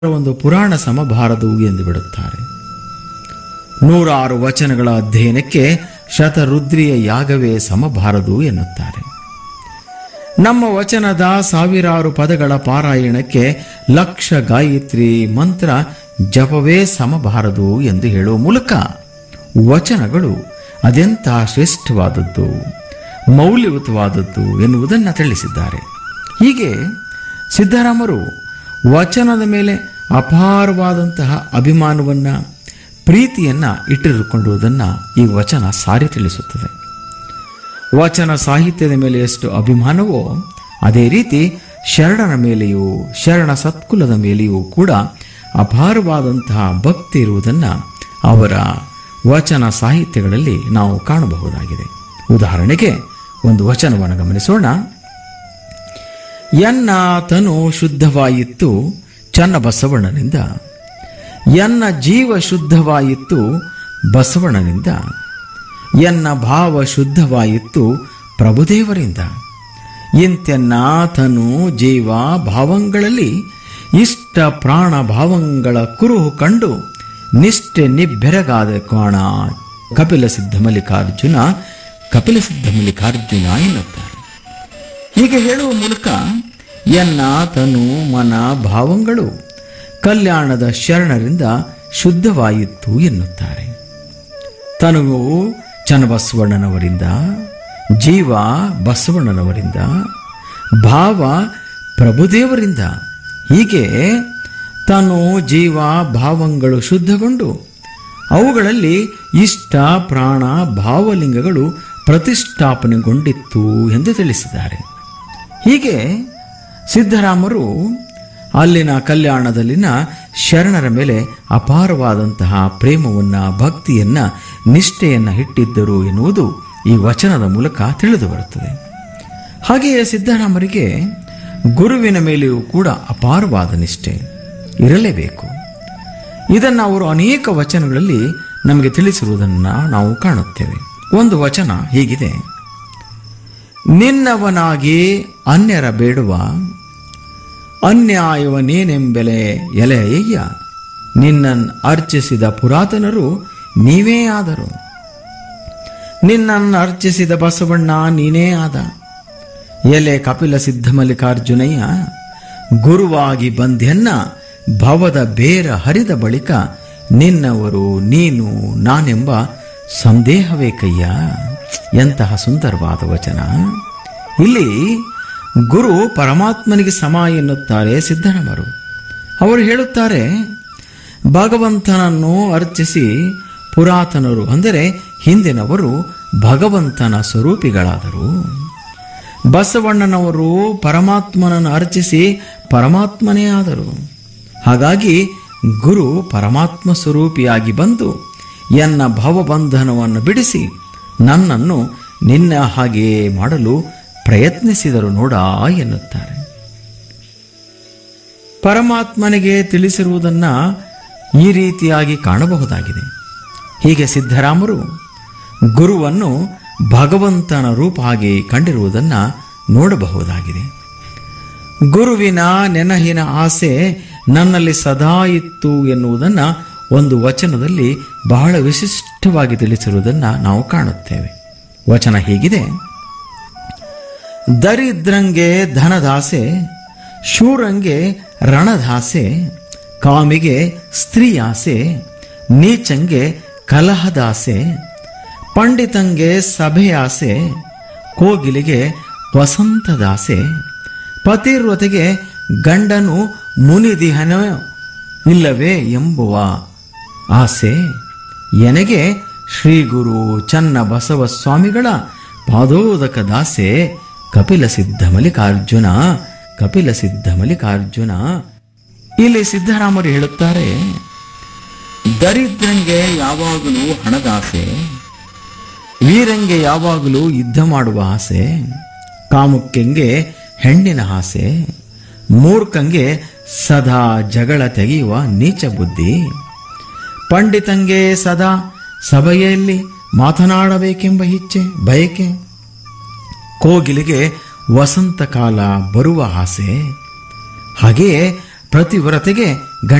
ಒಂದು ಪುರಾಣ ಸಮಬಾರದು ಎಂದು ಬಿಡುತ್ತಾರೆ ನೂರಾರು ವಚನಗಳ ಅಧ್ಯಯನಕ್ಕೆ ಶತರುದ್ರಿಯ ಯಾಗವೇ ಸಮಬಾರದು ಎನ್ನುತ್ತಾರೆ ನಮ್ಮ ವಚನದ ಸಾವಿರಾರು ಪದಗಳ ಪಾರಾಯಣಕ್ಕೆ ಲಕ್ಷ ಗಾಯತ್ರಿ ಮಂತ್ರ ಜಪವೇ ಸಮಬಾರದು ಎಂದು ಹೇಳುವ ಮೂಲಕ ವಚನಗಳು ಅದೆಂಥ ಶ್ರೇಷ್ಠವಾದದ್ದು ಮೌಲ್ಯಯುತವಾದದ್ದು ಎನ್ನುವುದನ್ನು ತಿಳಿಸಿದ್ದಾರೆ ಹೀಗೆ ಸಿದ್ದರಾಮರು ವಚನದ ಮೇಲೆ ಅಪಾರವಾದಂತಹ ಅಭಿಮಾನವನ್ನ ಪ್ರೀತಿಯನ್ನ ಇಟ್ಟಿರುಕೊಂಡುವುದನ್ನು ಈ ವಚನ ಸಾರಿ ತಿಳಿಸುತ್ತದೆ ವಚನ ಸಾಹಿತ್ಯದ ಮೇಲೆ ಎಷ್ಟು ಅಭಿಮಾನವೋ ಅದೇ ರೀತಿ ಶರಣನ ಮೇಲೆಯೂ ಶರಣ ಸತ್ಕುಲದ ಮೇಲೆಯೂ ಕೂಡ ಅಪಾರವಾದಂತಹ ಭಕ್ತಿ ಇರುವುದನ್ನು ಅವರ ವಚನ ಸಾಹಿತ್ಯಗಳಲ್ಲಿ ನಾವು ಕಾಣಬಹುದಾಗಿದೆ ಉದಾಹರಣೆಗೆ ಒಂದು ವಚನವನ್ನು ಗಮನಿಸೋಣ ಎನ್ನ ತನು ಶುದ್ಧವಾಯಿತ್ತು ಚನ್ನಬಸವಣ್ಣನಿಂದ ಎನ್ನ ಜೀವ ಶುದ್ಧವಾಯಿತ್ತು ಬಸವಣ್ಣನಿಂದ ಎನ್ನ ಭಾವ ಶುದ್ಧವಾಯಿತ್ತು ಪ್ರಭುದೇವರಿಂದ ಇಂತೆನ್ನ ತನು ಜೀವ ಭಾವಂಗಳಲ್ಲಿ ಇಷ್ಟ ಪ್ರಾಣ ಭಾವಂಗಳ ಕುರುಹು ಕಂಡು ನಿಷ್ಠೆ ನಿಬ್ಬೆರಗಾದ ಕೋಣ ಕಪಿಲ ಸಿದ್ಧ ಮಲ್ಲಿಕಾರ್ಜುನ ಕಪಿಲ ಸಿದ್ಧ ಮಲ್ಲಿಕಾರ್ಜುನ ಎನ್ನುತ್ತಾರೆ ಹೀಗೆ ಹೇಳುವ ಮೂಲಕ ಎನ್ನ ತನು ಮನ ಭಾವಂಗಳು ಕಲ್ಯಾಣದ ಶರಣರಿಂದ ಶುದ್ಧವಾಯಿತು ಎನ್ನುತ್ತಾರೆ ತನುವು ಚನ್ನಬಸವಣ್ಣನವರಿಂದ ಜೀವ ಬಸವಣ್ಣನವರಿಂದ ಭಾವ ಪ್ರಭುದೇವರಿಂದ ಹೀಗೆ ತನು ಜೀವ ಭಾವಂಗಳು ಶುದ್ಧಗೊಂಡು ಅವುಗಳಲ್ಲಿ ಇಷ್ಟ ಪ್ರಾಣ ಭಾವಲಿಂಗಗಳು ಪ್ರತಿಷ್ಠಾಪನೆಗೊಂಡಿತ್ತು ಎಂದು ತಿಳಿಸಿದ್ದಾರೆ ಹೀಗೆ ಸಿದ್ದರಾಮರು ಅಲ್ಲಿನ ಕಲ್ಯಾಣದಲ್ಲಿನ ಶರಣರ ಮೇಲೆ ಅಪಾರವಾದಂತಹ ಪ್ರೇಮವನ್ನ ಭಕ್ತಿಯನ್ನ ನಿಷ್ಠೆಯನ್ನ ಇಟ್ಟಿದ್ದರು ಎನ್ನುವುದು ಈ ವಚನದ ಮೂಲಕ ತಿಳಿದು ಬರುತ್ತದೆ ಹಾಗೆಯೇ ಸಿದ್ದರಾಮರಿಗೆ ಗುರುವಿನ ಮೇಲೆಯೂ ಕೂಡ ಅಪಾರವಾದ ನಿಷ್ಠೆ ಇರಲೇಬೇಕು ಇದನ್ನು ಅವರು ಅನೇಕ ವಚನಗಳಲ್ಲಿ ನಮಗೆ ತಿಳಿಸಿರುವುದನ್ನು ನಾವು ಕಾಣುತ್ತೇವೆ ಒಂದು ವಚನ ಹೀಗಿದೆ ನಿನ್ನವನಾಗಿ ಅನ್ಯರ ಬೇಡುವ ಅನ್ಯಾಯವನೇನೆಂಬೆಲೆ ಎಲೆಯ್ಯ ನಿನ್ನನ್ ಅರ್ಚಿಸಿದ ಪುರಾತನರು ನೀವೇ ಆದರು ನಿನ್ನನ್ನು ಅರ್ಚಿಸಿದ ಬಸವಣ್ಣ ನೀನೇ ಆದ ಎಲೆ ಕಪಿಲ ಸಿದ್ಧ ಮಲ್ಲಿಕಾರ್ಜುನಯ್ಯ ಗುರುವಾಗಿ ಬಂದ್ಯನ್ನ ಭವದ ಬೇರ ಹರಿದ ಬಳಿಕ ನಿನ್ನವರು ನೀನು ನಾನೆಂಬ ಸಂದೇಹವೇ ಕಯ್ಯ ಎಂತಹ ಸುಂದರವಾದ ವಚನ ಇಲ್ಲಿ ಗುರು ಪರಮಾತ್ಮನಿಗೆ ಸಮ ಎನ್ನುತ್ತಾರೆ ಸಿದ್ದರಾಮರು ಅವರು ಹೇಳುತ್ತಾರೆ ಭಗವಂತನನ್ನು ಅರ್ಚಿಸಿ ಪುರಾತನರು ಅಂದರೆ ಹಿಂದಿನವರು ಭಗವಂತನ ಸ್ವರೂಪಿಗಳಾದರು ಬಸವಣ್ಣನವರು ಪರಮಾತ್ಮನನ್ನು ಅರ್ಚಿಸಿ ಪರಮಾತ್ಮನೇ ಆದರು ಹಾಗಾಗಿ ಗುರು ಪರಮಾತ್ಮ ಸ್ವರೂಪಿಯಾಗಿ ಬಂದು ಎನ್ನ ಭವಬಂಧನವನ್ನು ಬಿಡಿಸಿ ನನ್ನನ್ನು ನಿನ್ನ ಹಾಗೆ ಮಾಡಲು ಪ್ರಯತ್ನಿಸಿದರು ನೋಡ ಎನ್ನುತ್ತಾರೆ ಪರಮಾತ್ಮನಿಗೆ ತಿಳಿಸಿರುವುದನ್ನ ಈ ರೀತಿಯಾಗಿ ಕಾಣಬಹುದಾಗಿದೆ ಹೀಗೆ ಸಿದ್ದರಾಮರು ಗುರುವನ್ನು ಭಗವಂತನ ರೂಪ ಹಾಗೆ ಕಂಡಿರುವುದನ್ನ ನೋಡಬಹುದಾಗಿದೆ ಗುರುವಿನ ನೆನಹಿನ ಆಸೆ ನನ್ನಲ್ಲಿ ಸದಾ ಇತ್ತು ಎನ್ನುವುದನ್ನ ಒಂದು ವಚನದಲ್ಲಿ ಬಹಳ ವಿಶಿಷ್ಟವಾಗಿ ತಿಳಿಸಿರುವುದನ್ನ ನಾವು ಕಾಣುತ್ತೇವೆ ವಚನ ಹೀಗಿದೆ ದರಿದ್ರಂಗೆ ಧನದಾಸೆ ಶೂರಂಗೆ ರಣದಾಸೆ ಕಾಮಿಗೆ ಸ್ತ್ರೀ ಆಸೆ ನೀಚಂಗೆ ಕಲಹದಾಸೆ ಪಂಡಿತಂಗೆ ಸಭೆಯಾಸೆ ಕೋಗಿಲಿಗೆ ವಸಂತದಾಸೆ ಪತಿರ್ವತೆಗೆ ಗಂಡನು ಮುನಿದಿಹನೋ ಇಲ್ಲವೇ ಎಂಬುವ ಆಸೆ ಎನಗೆ ಶ್ರೀ ಗುರು ಚನ್ನ ಬಸವ ಸ್ವಾಮಿಗಳ ಪಾದೋದಕ ದಾಸೆ ಕಪಿಲ ಸಿದ್ಧ ಮಲ್ಲಿಕಾರ್ಜುನ ಕಪಿಲ ಸಿದ್ಧ ಮಲ್ಲಿಕಾರ್ಜುನ ಇಲ್ಲಿ ಸಿದ್ದರಾಮರು ಹೇಳುತ್ತಾರೆ ದರಿದ್ರಂಗೆ ಯಾವಾಗಲೂ ಹಣದಾಸೆ ವೀರಂಗೆ ಯಾವಾಗಲೂ ಯುದ್ಧ ಮಾಡುವ ಆಸೆ ಕಾಮುಕ್ಯಂಗೆ ಹೆಣ್ಣಿನ ಆಸೆ ಮೂರ್ಖಂಗೆ ಸದಾ ಜಗಳ ತೆಗೆಯುವ ನೀಚ ಬುದ್ಧಿ ಪಂಡಿತಂಗೆ ಸದಾ ಸಭೆಯಲ್ಲಿ ಮಾತನಾಡಬೇಕೆಂಬ ಇಚ್ಛೆ ಬಯಕೆ ಕೋಗಿಲಿಗೆ ವಸಂತ ಕಾಲ ಬರುವ ಆಸೆ ಹಾಗೆಯೇ ಪ್ರತಿವ್ರತೆಗೆ